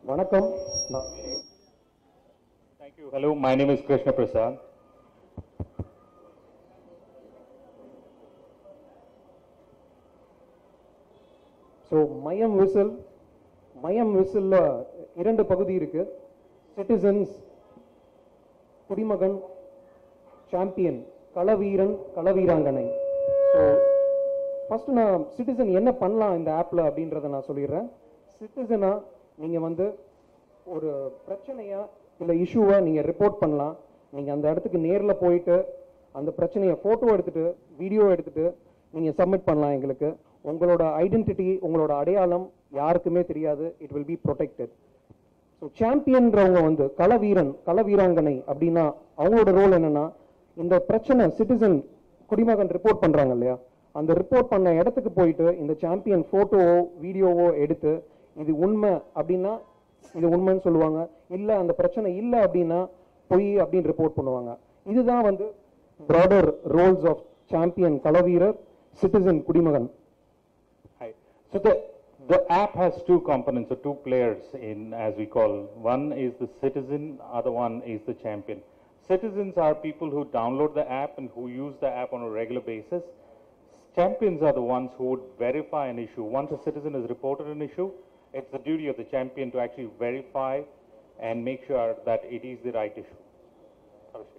வணக்கம் நான் Thank you. Hello, my name is Krishna Prasad. So மயம் விசில் மயம் விசில்ல இரண்டு பகுதி இருக்கு சிட்டிசன்ஸ் குடிமகன் சாம்பியன் களவீரன் களவீராங்கனை ஸோ ஃபர்ஸ்ட் நான் சிட்டிசன் என்ன பண்ணலாம் இந்த ஆப்ல அப்படின்றத நான் சொல்லிடுறேன் சிட்டிசனா நீங்க வந்து ஒரு பிரச்சனையா இல்ல இஷ்யூவை நீங்க ரிப்போர்ட் பண்ணலாம் நீங்க அந்த இடத்துக்கு நேர்ல போயிட்டு அந்த பிரச்சனையை போட்டோ எடுத்துட்டு வீடியோ எடுத்துட்டு நீங்க சப்மிட் பண்ணலாம் எங்களுக்கு உங்களோட ஐடென்டிட்டி உங்களோட அடையாளம் யாருக்குமே தெரியாது it will be protected so சாம்பியன்றவங்க வந்து கள வீரன் கள வீராங்கனை அப்படின்னா அவங்களோட ரோல் என்னன்னா இந்த பிரச்சனை சிட்டிசன் குடிமகன் ரிப்போர்ட் பண்றாங்க இல்லையா அந்த ரிப்போர்ட் பண்ண இடத்துக்கு போயிட்டு இந்த சாம்பியன் போட்டோவோ வீடியோவோ எடுத்து இது உண்மை அப்படின்னா இது உண்மைன்னு சொல்லுவாங்க இல்ல அந்த பிரச்சனை இல்ல அப்படின்னா பொய் அப்படின்னு ரிப்போர்ட் பண்ணுவாங்க இதுதான் வந்து ப்ராடர் ரோல்ஸ் ஆஃப் சாம்பியன் களவீரர் சிட்டிசன் குடிமகன் Hi. So the, the app has two components, or two players in, as we call. One is the citizen, other one is the champion. Citizens are people who download the app and who use the app on a regular basis. Champions are the ones who would verify an issue. Once a citizen has reported an issue, it's the duty of the champion to actually verify and make sure that it is the right issue. Abhishek.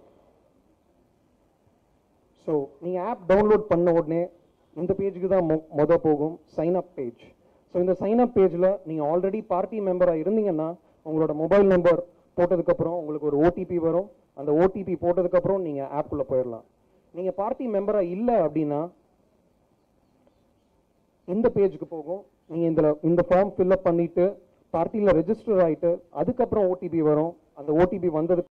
So நீங்கள் app download பண்ண உடனே இந்த பேஜுக்கு தான் மொ- மொத போகும் sign up page so இந்த சைன் அப் பேஜில் நீங்கள் ஆல்ரெடி பார்ட்டி மெம்பராக இருந்தீங்கன்னா உங்களோட மொபைல் நம்பர் போட்டதுக்கப்புறம் உங்களுக்கு ஒரு ஓடிபி வரும் அந்த ஓடிபி போட்டதுக்கப்புறம் நீங்கள் ஆப்புக்குள்ளே போயிடலாம் நீங்கள் பார்ட்டி மெம்பராக இல்லை அப்படின்னா இந்த பேஜுக்கு போகும் நீங்கள் இந்த இந்த ஃபார்ம் ஃபில்அப் பண்ணிட்டு பார்ட்டியில் ரெஜிஸ்டர் ஆயிட்டு அதுக்கப்புறம் ஓடிபி வரும் அந்த ஓடிபி வந்ததுக்கு